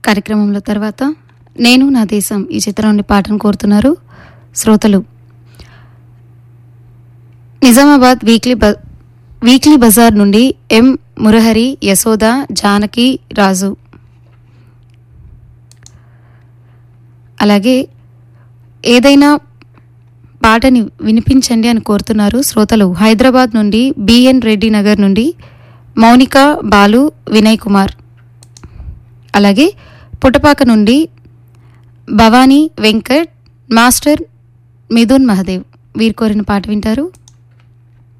కార్యక్రమంలో తర్వాత నేను నా దేశం ఈ చిత్రం నుండి పాటను కోరుతున్నారు శ్రోతలు నిజామాబాద్ వీక్లీ బ వీక్లీ బజార్ నుండి ఎం మురహరి యశోద జానకి రాజు అలాగే ఏదైనా పాటని వినిపించండి అని కోరుతున్నారు శ్రోతలు హైదరాబాద్ నుండి బిఎన్ రెడ్డి నగర్ నుండి మౌనిక బాలు వినయ్ కుమార్ అలాగే పుటపాక నుండి భవానీ వెంకట్ మాస్టర్ మిథున్ మహదేవ్ వీరు కోరిన పాట వింటారు